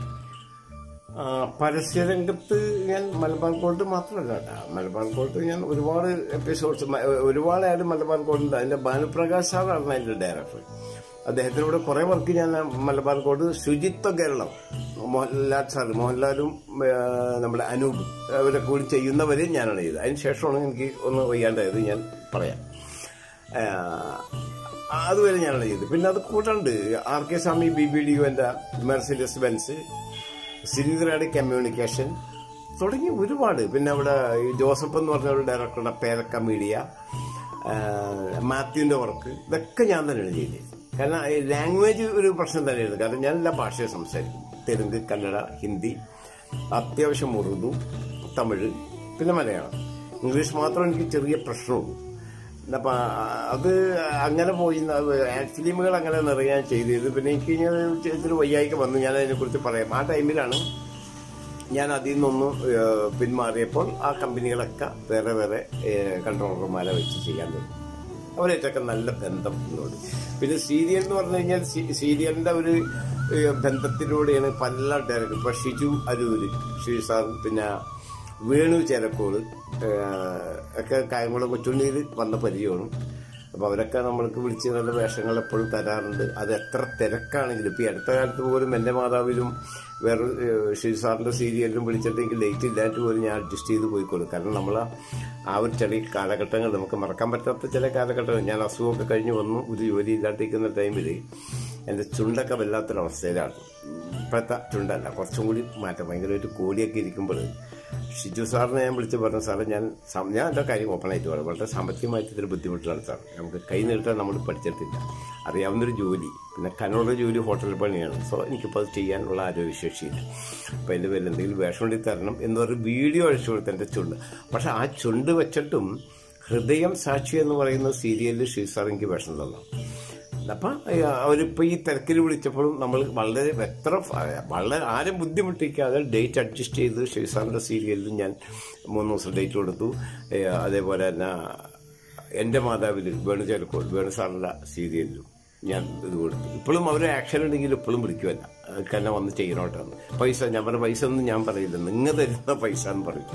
ആ, പരസ്യരംഗത്ത് ഞാൻ മലബാർ ഗോൾഡ് മാത്രമല്ല കേട്ടോ മലബാർ ഗോൾഡ് ഞാൻ ഒരുപാട് എപ്പിസോഡ്സ് ഒരുപാട് ആയാലും മലബാർ ഗോൾഡ് അതിന്റെ ഭാനുപ്രകാശ് സാറാണ് അതിന്റെ ഡയറക്ടർ അദ്ദേഹത്തിനോട് കുറെ വർക്ക് ഞാൻ മലബാർ ഗോൾഡ് ശുചിത്വ കേരളം മോഹൻലാൽ സാർ മോഹൻലാലും ആ, നമ്മുടെ അനൂപ് അവരെ കൂടി ചെയ്യുന്നവരെ ഞാനാണ് ചെയ്തത് അതിന് ശേഷമാണ് എനിക്ക് ഒന്ന് വയ്യാണ്ടായത് ഞാൻ പറയാം ആ, അതുവരെ ഞാനാണ് ചെയ്തത് പിന്നെ അത് കൂട്ടുണ്ട് R K Swamy B B D യുവിന്റെ മെർസിഡസ് ബെൻസ് ശ്രീധരയുടെ കമ്മ്യൂണിക്കേഷൻ തുടങ്ങി ഒരുപാട് പിന്നെ അവിടെ ഈ ജോസഫ് എന്ന് പറഞ്ഞ ഒരു ഡയറക്ടറുടെ പേരക്ക മീഡിയ ആ, മാത്യുവിന്റെ വർക്ക് ഇതൊക്കെ ഞാൻ തന്നെയാണ് ചെയ്തത് കാരണം ഈ ലാംഗ്വേജ് ഒരു പ്രശ്നം തന്നെയായിരുന്നു കാരണം ഞാൻ എല്ലാ ഭാഷയും സംസാരിക്കും തെലുങ്ക് കന്നഡ ഹിന്ദി അത്യാവശ്യം ഉറുദു തമിഴ് പിന്നെ മലയാളം ഇംഗ്ലീഷ് മാത്രം എനിക്ക് ചെറിയ പ്രശ്നമുള്ളൂ അപ്പൊ അത് അങ്ങനെ പോയി ഫിലിമുകൾ അങ്ങനെ നിറയാൻ ചെയ്തത് പിന്നെ എനിക്ക് ഇങ്ങനെ ഇത്തിരി വയ്യായിക്ക് വന്നു ഞാൻ അതിനെക്കുറിച്ച് പറയാം ആ ടൈമിലാണ് ഞാൻ അതിൽ നിന്നൊന്നും ഏഹ്, പിന്മാറിയപ്പോൾ ആ കമ്പനികളൊക്കെ വേറെ വേറെ കൺട്രോളർമാരെ വെച്ച് ചെയ്യാൻ തുടങ്ങി അവരായിട്ടൊക്കെ നല്ല ബന്ധം എന്നോട് പിന്നെ സീരിയൽ എന്ന് പറഞ്ഞു കഴിഞ്ഞാൽ സീ- സീരിയലിന്റെ ഒരു ഏഹ്, ബന്ധത്തിലൂടെയാണ് പല ഡയറക്ടർ ഇപ്പൊ ഷിജു അരൂര് ഷിജു സാർ പിന്നെ വേണു ചേരക്കോട് ഏഹ്, ഒക്കെ കായംകുളം കൊച്ചുണ്ണിയിൽ വന്ന പരിചയമാണ് അപ്പൊ അവരൊക്കെ നമ്മൾക്ക് വിളിച്ച് നല്ല വേഷങ്ങൾ എപ്പോഴും തരാറുണ്ട് അത് എത്ര തിരക്കാണെങ്കിലും ഇപ്പൊ ഈ അടുത്ത കാലത്ത് പോലും എന്റെ മാതാവിലും വേറെ ഏഹ്, ഷിജു സാറിന്റെ സീരിയലിലും വിളിച്ചിട്ട് എനിക്ക് ലേറ്റ് ഇല്ലാണ്ട് പോലും ഞാൻ അഡ്ജസ്റ്റ് ചെയ്ത് പോയിക്കോളും കാരണം നമ്മൾ ആ ഒരു ചെറിയ കാലഘട്ടങ്ങൾ നമുക്ക് മറക്കാൻ പറ്റാത്ത ചില കാലഘട്ടങ്ങൾ ഞാൻ അസുഖമൊക്കെ കഴിഞ്ഞ് വന്നു ഒരു ജോലി ഇല്ലാണ്ടിരിക്കുന്ന ടൈമിൽ എൻ്റെ ചുണ്ടൊക്കെ വല്ലാത്തൊരവസ്ഥയിലാണ് ഇപ്പോഴത്തെ ചുണ്ടല്ല കുറച്ചും കൂടി മാറ്റം ഭയങ്കരമായിട്ട് കോടിയൊക്കെ ഇരിക്കുമ്പോൾ ഷിജു സാറിനെ ഞാൻ വിളിച്ച് പറഞ്ഞു സാറേ ഞാൻ സം- ഞാൻ എൻ്റെ കാര്യം ഓപ്പൺ ആയിട്ട് പറയാം വളരെ സാമ്പത്തികമായിട്ട് ഇത്തിരി ബുദ്ധിമുട്ടാണ് സാർ നമുക്ക് കൈ നീട്ടാൻ നമ്മൾ പഠിച്ചിട്ടില്ല അറിയാവുന്നൊരു ജോലി പിന്നെ കനുള്ള ജോലി ഹോട്ടൽ പണിയാണ് സോ എനിക്കിപ്പോൾ അത് ചെയ്യാനുള്ള ആരോഗ്യശേഷിയില്ല അപ്പോൾ എൻ്റെ പേരിൽ എന്തെങ്കിലും വേഷം വേണ്ടി തരണം എന്ന് പറഞ്ഞ് വീഡിയോ അഴിച്ചു കൊടുത്ത് എൻ്റെ ചുണ്ട് പക്ഷെ ആ ചുണ്ട് വെച്ചിട്ടും ഹൃദയം സാക്ഷി എന്ന് പറയുന്ന സീരിയലിൽ ഷിജു സാർ എനിക്ക് വേഷം തന്നു അപ്പൊ അവരിപ്പോ ഈ തിരക്കിൽ വിളിച്ചപ്പോഴും നമ്മൾ വളരെ എത്ര വളരെ ആരും ബുദ്ധിമുട്ടിക്കാതെ ഡേറ്റ് അഡ്ജസ്റ്റ് ചെയ്ത് ഷെയ്സാറിന്റെ സീരിയലിലും ഞാൻ മൂന്ന് ദിവസം ഡേറ്റ് കൊടുത്തു ഏ, അതേപോലെ തന്നെ എന്റെ മാതാവിൽ വേണു ചേർക്കോൾ വേണു സാറിന്റെ സീരിയലിലും ഞാൻ ഇത് കൊടുത്തു ഇപ്പോഴും അവർ ആക്ഷൻ ഉണ്ടെങ്കിൽ ഇപ്പോഴും വിളിക്കുമല്ല അവർക്ക് തന്നെ വന്ന് ചെയ്യണോട്ടാണ് പൈസ ഞാൻ പറഞ്ഞ പൈസ ഒന്നും ഞാൻ പറയില്ല നിങ്ങൾ തരുന്ന പൈസ എന്ന് പറയും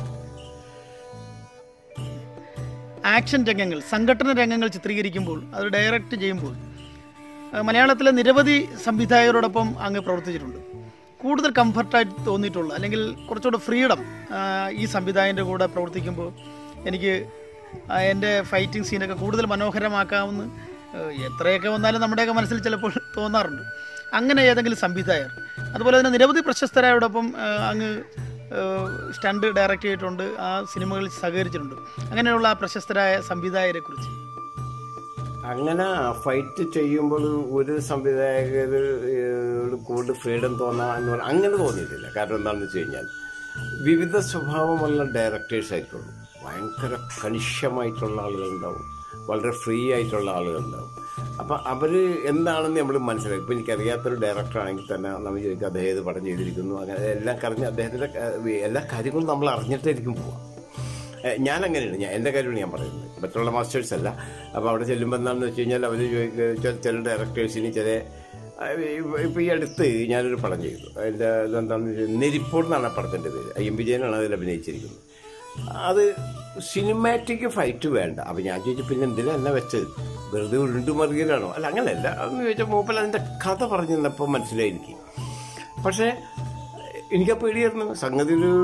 ആക്ഷൻ രംഗങ്ങൾ സംഘടന രംഗങ്ങൾ ചിത്രീകരിക്കുമ്പോൾ അത് ഡയറക്റ്റ് ചെയ്യുമ്പോൾ ആ, മലയാളത്തിലെ നിരവധി സംവിധായകരോടൊപ്പം അങ്ങ് പ്രവർത്തിച്ചിട്ടുണ്ട് കൂടുതൽ കംഫർട്ടായിട്ട് തോന്നിയിട്ടുള്ള അല്ലെങ്കിൽ കുറച്ചുകൂടെ ഫ്രീഡം ഈ സംവിധായകൻ്റെ കൂടെ പ്രവർത്തിക്കുമ്പോൾ എനിക്ക് ആ, എൻ്റെ ഫൈറ്റിംഗ് സീനൊക്കെ കൂടുതൽ മനോഹരമാക്കാമെന്ന് ആ, എത്രയൊക്കെ വന്നാലും നമ്മുടെയൊക്കെ മനസ്സിൽ ചിലപ്പോൾ തോന്നാറുണ്ട് അങ്ങനെ ഏതെങ്കിലും സംവിധായകർ അതുപോലെ തന്നെ നിരവധി പ്രശസ്തരായോടൊപ്പം ആ, അങ്ങ് സ്റ്റണ്ട് ഡയറക്റ്റ് ചെയ്തിട്ടുണ്ട് ആ സിനിമകളിൽ സഹകരിച്ചിട്ടുണ്ട് അങ്ങനെയുള്ള ആ പ്രശസ്തരായ സംവിധായകരെ കുറിച്ച് അങ്ങനെ ഫൈറ്റ് ചെയ്യുമ്പോൾ ഒരു സംവിധായകർ കൂടുതൽ ഫ്രീഡം തോന്നാ എന്ന് പറഞ്ഞാൽ അങ്ങനെ തോന്നിയിട്ടില്ല കാരണം എന്താണെന്ന് വെച്ച് കഴിഞ്ഞാൽ വിവിധ സ്വഭാവമുള്ള ഡയറക്ടേഴ്സ് ആയിരിക്കുള്ളൂ ഭയങ്കര കണിശമായിട്ടുള്ള ആളുകളുണ്ടാവും വളരെ ഫ്രീ ആയിട്ടുള്ള ആളുകളുണ്ടാവും അപ്പം അവർ എന്താണെന്ന് നമ്മൾ മനസ്സിലാക്കും ഇപ്പം എനിക്കറിയാത്തൊരു ഡയറക്ടർ ആണെങ്കിൽ തന്നെ നമ്മൾ ചോദിക്കും അദ്ദേഹം ഏത് പടം ചെയ്തിരിക്കുന്നു അങ്ങനെ എല്ലാം കറിഞ്ഞ് അദ്ദേഹത്തിൻ്റെ ഏഹ്, എല്ലാ കാര്യങ്ങളും നമ്മൾ അറിഞ്ഞിട്ടായിരിക്കും പോവാം ഏഹ് ഞാൻ അങ്ങനെയാണ് ഞാൻ എൻ്റെ കാര്യമാണ് ഞാൻ പറയുന്നത് മറ്റുള്ള മാസ്റ്റേഴ്സ് അല്ല അപ്പോൾ അവിടെ ചെല്ലുമ്പോൾ എന്താണെന്ന് വെച്ച് കഴിഞ്ഞാൽ അവർ ചില ഡയറക്ടേഴ്സിന് ചില ഇപ്പോൾ ഈ അടുത്ത് ഞാനൊരു പടം ചെയ്തു അതിൻ്റെ ഇതെന്താണെന്ന് വെച്ചാൽ നെരിപ്പോട് എന്നാണ് ആ പടത്തിൻ്റെ പേര് ഐ എം വിജയനാണ് അതിൽ അഭിനയിച്ചിരിക്കുന്നത് അത് സിനിമാറ്റിക് ഫൈറ്റ് വേണ്ട അപ്പം ഞാൻ ചോദിച്ചു പിന്നെ എന്തിനാ എന്നെ വെച്ചത് വെറുതെ ഉരുണ്ടുമറിയലാണോ അല്ല അങ്ങനെയല്ല അതെന്ന് ചോദിച്ചാൽ മൂപ്പൽ അതിൻ്റെ കഥ പറഞ്ഞു തന്നപ്പോൾ മനസ്സിലായി എനിക്ക് പക്ഷേ എനിക്ക് പേടിയായിരുന്നു സംഗതി ഒരു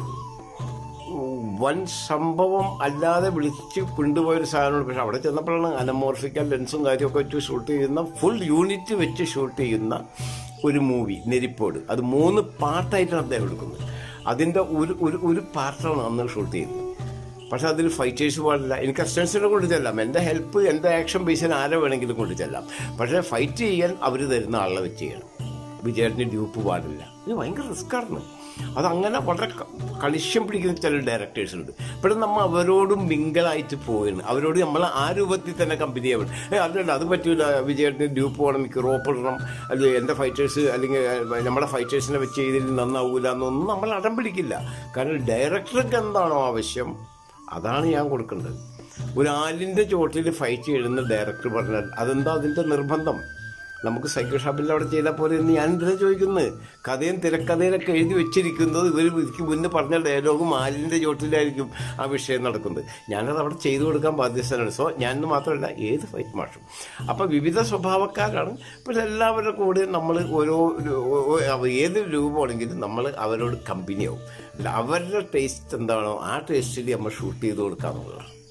വൻ സംഭവം അല്ലാതെ വിളിച്ച് കൊണ്ടുപോയൊരു സാധനമാണ് പക്ഷെ അവിടെ ചെന്നപ്പോഴാണ് അനമോർഫിക്കൽ ലെൻസും കാര്യമൊക്കെ വെച്ച് ഷൂട്ട് ചെയ്യുന്ന ഫുൾ യൂണിറ്റ് വെച്ച് ഷൂട്ട് ചെയ്യുന്ന ഒരു മൂവി നെരിപ്പോട് അത് മൂന്ന് പാർട്ടായിട്ടാണ് അദ്ദേഹം എടുക്കുന്നത് അതിൻ്റെ ഒരു ഒരു ഒരു പാർട്ടാണ് അന്ന് ഷൂട്ട് ചെയ്യുന്നത് പക്ഷെ അതിൽ ഫൈറ്റേഴ്സ് പാടില്ല എനിക്ക് അസിസ്റ്റൻസിനെ കൊണ്ട് ചെല്ലാം എൻ്റെ ഹെൽപ്പ് എൻ്റെ ആക്ഷൻ ബേസിന് ആരെ വേണമെങ്കിലും കൊണ്ട് ചെല്ലാം പക്ഷേ ഫൈറ്റ് ചെയ്യാൻ അവർ തരുന്ന ആളെ വെച്ച് ചെയ്യണം വിജയേട്ടന് ഡ്യൂപ്പ് പാടില്ല ഇത് ഭയങ്കര റിസ്ക്കാണ് അതങ്ങനെ വളരെ ക- കളിശ്യം പിടിക്കുന്ന ചില ഡയറക്ടേഴ്സ് ഉണ്ട് ഇപ്പോഴും നമ്മൾ അവരോടും മിങ്കിളായിട്ട് പോവുകയാണ് അവരോട് നമ്മൾ ആ രൂപത്തിൽ തന്നെ കമ്പനി ആവണം ഏ അതല്ല അത് പറ്റൂല വിജയേട്ടന് ഡ്യൂപ്പ് പോകണം എനിക്ക് റോപ്പ് ഇടണം അല്ലെങ്കിൽ എൻ്റെ ഫൈറ്റേഴ്സ് അല്ലെങ്കിൽ ഏ, നമ്മുടെ ഫൈറ്റേഴ്സിനെ വെച്ച് ചെയ്തിൽ നന്നാവൂല എന്നൊന്നും നമ്മൾ അടം പിടിക്കില്ല കാരണം ഡയറക്ടർക്ക് എന്താണോ ആവശ്യം അതാണ് ഞാൻ കൊടുക്കേണ്ടത് ഒരു ആലിൻ്റെ ചോട്ടിൽ ഫൈറ്റ് ചെയ്യുന്ന ഡയറക്ടർ പറഞ്ഞാൽ അതെന്താ അതിൻ്റെ നിർബന്ധം നമുക്ക് സൈക്കിൾ ഷോപ്പിൽ അവിടെ ചെയ്താൽ പോലെ എന്ന് ഞാൻ എന്തിനാ ചോദിക്കുന്നത് കഥയും തിരക്കഥയിലൊക്കെ എഴുതി വെച്ചിരിക്കുന്നത് ഇവർ എനിക്ക് മുന്നേ പറഞ്ഞ ഡയലോഗും ആലിൻ്റെ ചോട്ടിലായിരിക്കും ആ വിഷയം നടക്കുന്നത് ഞാനത് അവിടെ ചെയ്തു കൊടുക്കാൻ ബാധ്യസ്ഥനാണ് സോ ഞാൻ മാത്രമല്ല ഏത് ഫൈറ്റ് മാഷും അപ്പം വിവിധ സ്വഭാവക്കാരാണ് പക്ഷെ എല്ലാവരുടെ കൂടെ നമ്മൾ ഓരോ ഓ- ഓ- ഏത് രൂപമാണെങ്കിലും നമ്മൾ അവരോട് കമ്പനിയാവും അല്ല അവരുടെ ടേസ്റ്റ് എന്താണോ ആ ടേസ്റ്റിൽ നമ്മൾ ഷൂട്ട് ചെയ്ത് കൊടുക്കാന്നുള്ളതാണ്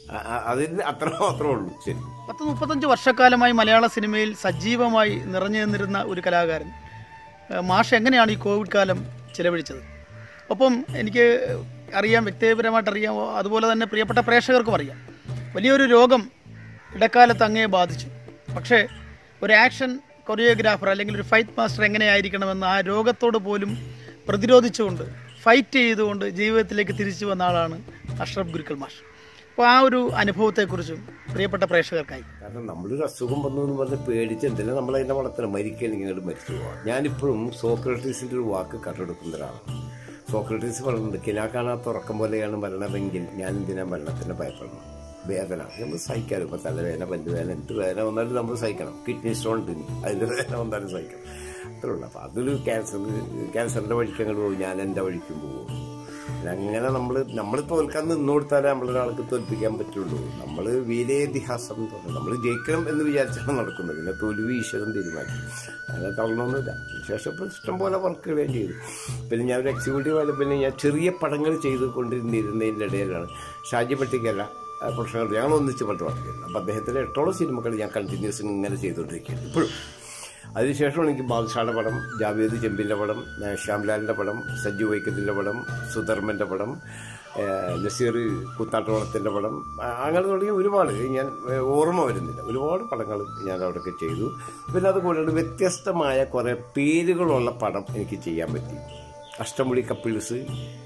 അ- അ- അതിന് അത്ര മാത്രമേ ഉള്ളൂ ശരി പത്ത് മുപ്പത്തഞ്ച് വർഷക്കാലമായി മലയാള സിനിമയിൽ സജീവമായി നിറഞ്ഞു നിന്നിരുന്ന ഒരു കലാകാരൻ ഏഹ് മാഷ് എങ്ങനെയാണ് ഈ കോവിഡ് കാലം ചിലവഴിച്ചത് ഒപ്പം എനിക്ക് അറിയാം വ്യക്തിപരമായിട്ട് അറിയാം അതുപോലെ തന്നെ പ്രിയപ്പെട്ട പ്രേക്ഷകർക്കും അറിയാം വലിയൊരു രോഗം ഇടക്കാലത്ത് അങ്ങേ ബാധിച്ചു പക്ഷേ ഒരു ആക്ഷൻ കൊറിയോഗ്രാഫർ അല്ലെങ്കിൽ ഒരു ഫൈറ്റ് മാസ്റ്റർ എങ്ങനെയായിരിക്കണമെന്ന് ആ രോഗത്തോട് പോലും പ്രതിരോധിച്ചുകൊണ്ട് ഫൈറ്റ് ചെയ്തുകൊണ്ട് ജീവിതത്തിലേക്ക് തിരിച്ചു വന്ന ആളാണ് അഷ്റഫ് ഗുരുക്കൾ മാഷ് അപ്പോൾ ആ ഒരു അനുഭവത്തെക്കുറിച്ചും പ്രിയപ്പെട്ട പ്രേക്ഷകർക്കായി കാരണം നമ്മളൊരു അസുഖം വന്നു എന്ന് പറഞ്ഞ് പേടിച്ച് എന്തെങ്കിലും നമ്മൾ അതിനെ വളർത്തണം മരിക്കുകയാണെങ്കിൽ ഇങ്ങോട്ട് മരിച്ചു പോവാം ഞാനിപ്പോഴും സോക്രട്ടീസിന്റെ ഒരു വാക്ക് കട്ടെടുക്കുന്ന ഒരാളാണ് സോക്രട്ടീസ് പറയുന്നുണ്ട് കിനാ കാണാത്ത ഉറക്കം പോലെയാണ് മരണമെങ്കിൽ ഞാൻ എന്തിനാ മരണത്തിന് ഭയപ്പെടണം വേദന നമ്മൾ സഹിക്കാനും ഇപ്പം തലവേദന പല്ലുവേദന എന്ത് വേദന വന്നാലും നമ്മൾ സഹിക്കണം കിഡ്നി സ്റ്റോൺ തിന്നി അതിൻ്റെ വേദന വന്നാലും സഹിക്കണം അത്രേ ഉള്ളൂ അപ്പോൾ അതൊരു ക്യാൻസർ ക്യാൻസറിൻ്റെ വഴിക്ക് അങ്ങോട്ട് പോകും ഞാൻ എൻ്റെ വഴിക്കും പോകും അങ്ങനെ നമ്മൾ നമ്മൾ തോൽക്കാൻ നിന്ന് കൊടുത്താലേ നമ്മളൊരാൾക്ക് തോൽപ്പിക്കാൻ പറ്റുള്ളൂ നമ്മൾ വീരേതിഹാസം എന്ന് പറയും നമ്മൾ ജയിക്കണം എന്ന് വിചാരിച്ചാണ് നടക്കുന്നത് പിന്നെ തോൽവി ഈശ്വരൻ തീരുമാനിക്കും അങ്ങനെ തള്ളണമെന്നില്ല ശേഷം ഇപ്പം ഇഷ്ടംപോലെ വർക്കുകൾ ഞാൻ ചെയ്തു പിന്നെ ഞാൻ ഒരു എക്സിക്യൂട്ടീവ് ആയാലും പിന്നെ ഞാൻ ചെറിയ പടങ്ങൾ ചെയ്തുകൊണ്ടിരുന്നിരുന്നതിൻ്റെ ഇടയിലാണ് ഷാജി പട്ടിക്കല്ല പ്രൊഫഷണൽ ഞങ്ങൾ ഒന്നിച്ച് പണ്ട് വർക്ക് ചെയ്യുന്നത് അപ്പം അദ്ദേഹത്തിൻ്റെ എട്ടോളം സിനിമകൾ ഞാൻ കണ്ടിന്യൂസ് ഇങ്ങനെ ചെയ്തുകൊണ്ടിരിക്കുകയാണ് ഇപ്പോഴും അതിനുശേഷമാണ് എനിക്ക് ബാദുഷായുടെ പടം ജാവേദ് ചെമ്പിൻ്റെ പടം ഏഹ് ശ്യാംലാലിൻ്റെ പടം സഞ്ജു വൈക്കത്തിൻ്റെ പടം സുധർമ്മൻ്റെ പടം ഏഹ് നസീർ കുത്താട്ടോളത്തിൻ്റെ പടം ആ, അങ്ങനെ തുടങ്ങി ഒരുപാട് ഞാൻ ഏഹ് ഓർമ്മ വരുന്നില്ല ഒരുപാട് പടങ്ങൾ ഞാൻ അവിടെയൊക്കെ ചെയ്തു പിന്നെ അതുകൂടാണ്ട് വ്യത്യസ്തമായ കുറേ പേരുകളുള്ള പടം എനിക്ക് ചെയ്യാൻ പറ്റി അഷ്ടമുടി കപ്പിൾസ്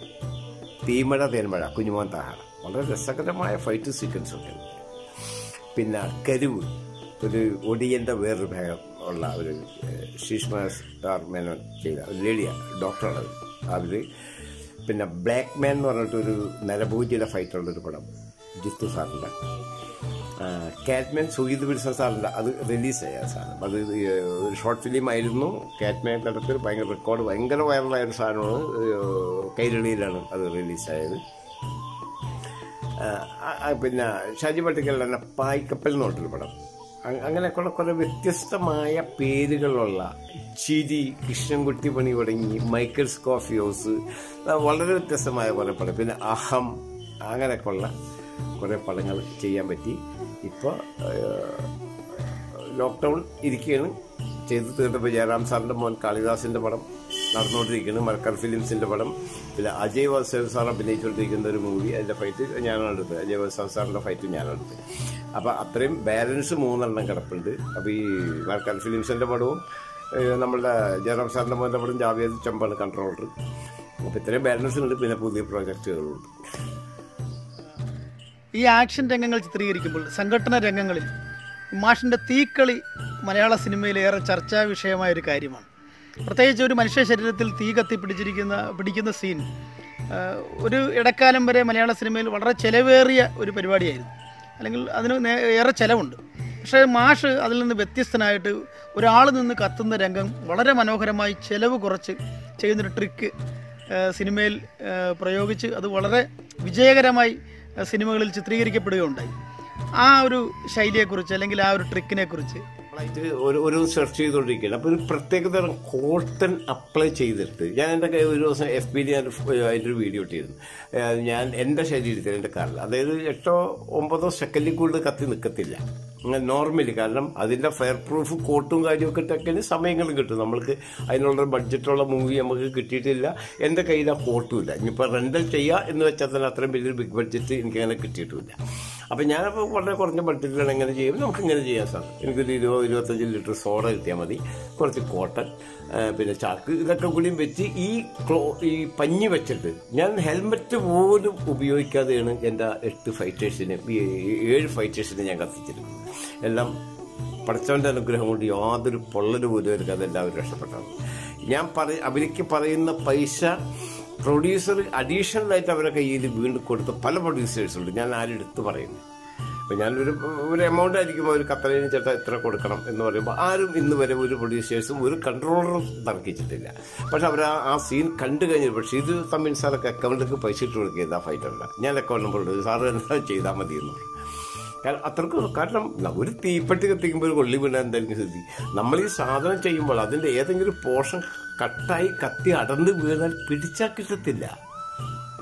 തീമഴ തേന്മഴ കുഞ്ഞുമോൻ താഹാറ വളരെ രസകരമായ ഫൈറ്റ് സീക്വൻസ് ഒക്കെ ഉണ്ട് പിന്നെ കരുവ് ഒരു ഒടിയൻ്റെ വേറൊരു ഭാഗം ഉള്ള ഒരു ഏഹ്, ശീഷ്മ സ്റ്റാർ മേനോൻ ചെയ്ത ഒരു ലേഡിയാണ് ഡോക്ടറാണ് അവർ പിന്നെ ബ്ലാക്ക് മാൻ എന്ന് പറഞ്ഞിട്ടൊരു നരഭൂജിയുടെ ഫൈറ്റുള്ളൊരു പടം ജിത്തു സാറിൻ്റെ കാറ്റ്മാൻ സുഹീദ് വിൽസൺ സാറിൻ്റെ അത് റിലീസായ സാധനം അത് ഈ, ഒരു ഷോർട്ട് ഫിലിം ആയിരുന്നു കാറ്റ്മാൻ നടത്തിൽ ഭയങ്കര റെക്കോർഡ് ഭയങ്കര വൈറലായ ഒരു സാധനമാണ് ഏഹ്, കൈരളിയിലാണ് അത് റിലീസായത് ആ, ആ, പിന്നെ ഷാജി പട്ടിക്കൽ തന്നെ പായ്ക്കപ്പൽ എന്ന് പറഞ്ഞൊരു പടം അ- അങ്ങനെ കുറെ കുറെ വ്യത്യസ്തമായ പേരുകളുള്ള ചിരി കൃഷ്ണൻകുട്ടി പണി തുടങ്ങി മൈക്കിൾസ് കോഫി ഹൗസ് ആ, വളരെ വ്യത്യസ്തമായ കുറെ പടം പിന്നെ അഹം അങ്ങനെയൊക്കെയുള്ള കുറെ പടങ്ങൾ ചെയ്യാൻ പറ്റി ഇപ്പോൾ ലോക്ക്ഡൗൺ ഇരിക്കുകയാണ് ചെയ്തു തീർന്നപ്പോൾ ജയറാം സാറിൻ്റെ മോൻ കാളിദാസിൻ്റെ പടം നടന്നുകൊണ്ടിരിക്കുന്നു മർക്കർ ഫിലിംസിൻ്റെ പടം പിന്നെ അജയ് വാസുദേവ് സാർ അഭിനയിച്ചുകൊണ്ടിരിക്കുന്ന ഒരു മൂവി അതിൻ്റെ ഫൈറ്റ് ഞാനാണ് എടുത്തത് അജയ് വാസുദേവ് സാറിൻ്റെ ഫൈറ്റ് ഞാനാണ് എടുത്തത് അപ്പോൾ അത്രയും ബാലൻസ് മൂന്നെണ്ണം കിടപ്പുണ്ട് അപ്പോൾ ഈ മർക്കർ ഫിലിംസിൻ്റെ പടവും ഏഹ്, നമ്മളുടെ ജയറാം സാറിൻ്റെ മോൻ്റെ പടം ജാവേദ് ചമ്പാണ് കൺട്രോളർ അപ്പോൾ ഇത്രയും ബാലൻസ് ഉണ്ട് പിന്നെ പുതിയ പ്രോജക്റ്റുകളുണ്ട് ഈ ആക്ഷൻ രംഗങ്ങൾ ചിത്രീകരിക്കുമ്പോൾ സംഘടന രംഗങ്ങളിൽ മാഷിൻ്റെ തീക്കളി മലയാള സിനിമയിൽ ഏറെ ചർച്ചാ വിഷയമായ ഒരു കാര്യമാണ് പ്രത്യേകിച്ച് ഒരു മനുഷ്യ ശരീരത്തിൽ തീ കത്തി പിടിച്ചിരിക്കുന്ന പിടിക്കുന്ന സീൻ ആ, ഒരു ഇടക്കാലം വരെ മലയാള സിനിമയിൽ വളരെ ചെലവേറിയ ഒരു പരിപാടിയായിരുന്നു അല്ലെങ്കിൽ അതിന് നേ- ഏറെ ചെലവുണ്ട് പക്ഷേ മാഷ് അതിൽ നിന്ന് വ്യത്യസ്തനായിട്ട് ഒരാൾ നിന്ന് കത്തുന്ന രംഗം വളരെ മനോഹരമായി ചെലവ് കുറച്ച് ചെയ്യുന്നൊരു ട്രിക്ക് ഏഹ് സിനിമയിൽ ഏഹ് പ്രയോഗിച്ച് അത് വളരെ വിജയകരമായി ഏഹ് സിനിമകളിൽ ചിത്രീകരിക്കപ്പെടുകയുണ്ടായി ആ ഒരു ശൈലിയെക്കുറിച്ച് അല്ലെങ്കിൽ ആ ഒരു ട്രിക്കിനെ കുറിച്ച് നമ്മളായിട്ട് ഒരു ഒരു സെർച്ച് ചെയ്തുകൊണ്ടിരിക്കുകയാണ് അപ്പോൾ ഒരു പ്രത്യേക തരം കോട്ടൺ അപ്ലൈ ചെയ്തിട്ട് ഞാൻ എൻ്റെ കയ്യിൽ ഒരു ദിവസം എഫ് ബിയിൽ ഞാൻ ഒരു- അതിൻ്റെ ഒരു വീഡിയോ ഇട്ടിരുന്നു ഏഹ് ഞാൻ എൻ്റെ ശരീരത്തിൽ എൻ്റെ കാറിൽ അതായത് എട്ടോ ഒമ്പതോ സെക്കൻഡിൽ കൂടുതൽ കത്തി നിൽക്കത്തില്ല നോർമലി കാരണം അതിൻ്റെ ഫയർ പ്രൂഫ് കോട്ടും കാര്യമൊക്കെ ഇട്ടൊക്കെ സമയങ്ങളും കിട്ടും നമ്മൾക്ക് അതിനുള്ള ബഡ്ജറ്റുള്ള മൂവി നമുക്ക് കിട്ടിയിട്ടില്ല എൻ്റെ കയ്യിൽ ആ കോട്ടും ഇല്ല ഇനിയിപ്പോൾ റെൻ്റൽ ചെയ്യുക എന്ന് വെച്ചാൽ തന്നെ അത്രയും വലിയൊരു ബിഗ് ബഡ്ജറ്റ് എനിക്കങ്ങനെ കിട്ടിയിട്ടുമില്ല അപ്പം ഞാനപ്പോൾ വളരെ കുറഞ്ഞ ബഡ്ജറ്റിലാണ് എങ്ങനെ ചെയ്യും നമുക്ക് ഇങ്ങനെ ചെയ്യാൻ സാധിക്കും എനിക്കൊരു ഇരുപത് ഇരുപത്തഞ്ച് ലിറ്റർ സോഡ കിട്ടിയാൽ മതി കുറച്ച് കോട്ടൺ ആ, പിന്നെ ചാക്ക് ഇതൊക്കെ കൂടിയും വെച്ച് ഈ ക്ലോ ഈ പഞ്ഞി വെച്ചിട്ട് ഞാൻ ഹെൽമെറ്റ് പോലും ഉപയോഗിക്കാതെയാണ് എൻ്റെ എട്ട് ഫൈറ്റേഴ്സിനെ ഈ ഏഴ് ഫൈറ്റേഴ്സിനെ ഞാൻ കത്തിച്ചിരുന്നത് എല്ലാം പഠിച്ചവൻ്റെ അനുഗ്രഹം കൊണ്ട് യാതൊരു പൊള്ളല് പോലും എടുക്കാതെ എല്ലാവരും രക്ഷപ്പെട്ടാണ് ഞാൻ പറ അവർക്ക് പറയുന്ന പൈസ പ്രൊഡ്യൂസർ അഡീഷണൽ ആയിട്ട് അവരുടെ കയ്യിൽ വീണ്ടും കൊടുത്ത പല പ്രൊഡ്യൂസേഴ്സ് ഉണ്ട് ഞാൻ ആരും എടുത്ത് പറയുന്നു അപ്പം ഞാനൊരു ഒരു എമൗണ്ട് ആയിരിക്കും ഒരു കത്തലിന് ചേട്ടാ ഇത്ര കൊടുക്കണം എന്ന് പറയുമ്പോൾ ആരും ഇന്ന് വരെ ഒരു പ്രൊഡ്യൂസേഴ്സും ഒരു കൺട്രോളറും തർക്കിച്ചിട്ടില്ല പക്ഷെ അവർ ആ ആ സീൻ കണ്ടു കഴിഞ്ഞു പക്ഷേ ഇത് തമ്മിൽ സാറൊക്കെ അക്കൗണ്ടിലേക്ക് പൈസ ഇട്ട് കൊടുക്കുക ആ ഫൈറ്റ് അല്ല ഞാൻ അക്കൗണ്ട് നമ്പർ കൊടുത്തു സാറ് എന്താ ചെയ്താൽ മതി എന്ന് പറഞ്ഞു കാരണം അത്രക്ക് കാരണം ഒരു തീപ്പെട്ടി കത്തിക്കുമ്പോൾ ഒരു കൊള്ളി വീണാൽ എന്തായിരിക്കും സ്ഥിതി നമ്മൾ ഈ സാധനം ചെയ്യുമ്പോൾ അതിൻ്റെ ഏതെങ്കിലും പോർഷൻ കട്ടായി കത്തി അടർന്ന് വീണാൽ പിടിച്ചാൽ കിട്ടത്തില്ല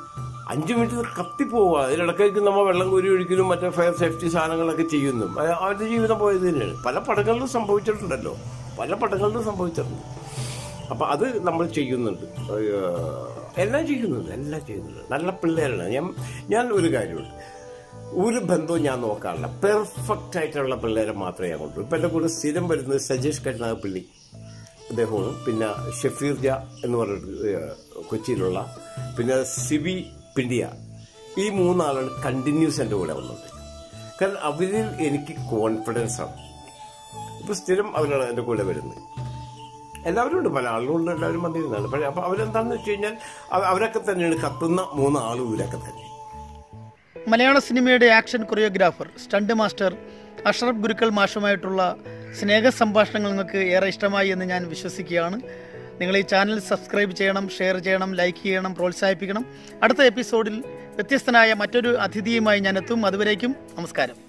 അഞ്ച് മിനിറ്റ് കത്തിപ്പോവുക അതിനിടയ്ക്ക് നമ്മൾ വെള്ളം കോരി ഒഴിക്കലും മറ്റേ ഫയർ സേഫ്റ്റി സാധനങ്ങളൊക്കെ ചെയ്യുന്നു അത് അവരുടെ ജീവിതം പോയത് തന്നെയാണ് പല പടങ്ങളിലും സംഭവിച്ചിട്ടുണ്ടല്ലോ പല പടങ്ങളിലും സംഭവിച്ചിട്ടുണ്ട് അപ്പൊ അത് നമ്മൾ ചെയ്യുന്നുണ്ട് ഏഹ്, എല്ലാം ചെയ്യുന്നുണ്ട് എല്ലാം ചെയ്യുന്നുണ്ട് നല്ല പിള്ളേരാണ് ഞാൻ ഞാൻ ഒരു കാര്യമുണ്ട് ഒരു ബന്ധവും ഞാൻ നോക്കാറില്ല പെർഫെക്റ്റ് ആയിട്ടുള്ള പിള്ളേരെ മാത്രമേ ഞാൻ കൊണ്ടുവരൂ ഇപ്പം എൻ്റെ കൂടെ സ്ഥിരം വരുന്നത് സജേഷ് കരുനാഗപ്പള്ളി അദ്ദേഹവും പിന്നെ ഷഫീർജ എന്ന് പറഞ്ഞിട്ട് ഏഹ്, കൊച്ചിയിലുള്ള പിന്നെ സിബി പിണ്ടിയ ഈ മൂന്നാളാണ് കണ്ടിന്യൂസ് എൻ്റെ കൂടെ വന്നത് കാരണം അവരിൽ എനിക്ക് കോൺഫിഡൻസ് ആണ് ഇപ്പൊ സ്ഥിരം അവരാണ് എൻ്റെ കൂടെ വരുന്നത് എല്ലാവരും ഉണ്ട് പല ആളുകളുണ്ട് എല്ലാവരും വന്നിരുന്നതാണ് പക്ഷേ അപ്പൊ അവരെന്താന്ന് വെച്ച് കഴിഞ്ഞാൽ അവ- അവരൊക്കെ തന്നെയാണ് കത്തുന്ന മൂന്ന് ആളും ഇവരൊക്കെ തന്നെ മലയാള സിനിമയുടെ action choreographer stunt master Ashraf Gurukkal മാഷുമായിട്ടുള്ള സ്നേഹ സംഭാഷണങ്ങൾ നിങ്ങൾക്ക് ഏറെ ഇഷ്ടമായി എന്ന് ഞാൻ വിശ്വസിക്കുകയാണ് നിങ്ങൾ ഈ ചാനൽ സബ്സ്ക്രൈബ് ചെയ്യണം ഷെയർ ചെയ്യണം ലൈക്ക് ചെയ്യണം പ്രോത്സാഹിപ്പിക്കണം അടുത്ത എപ്പിസോഡിൽ വ്യത്യസ്തനായ മറ്റൊരു അതിഥിയുമായി ഞാൻ എത്തും അതുവരേക്കും നമസ്കാരം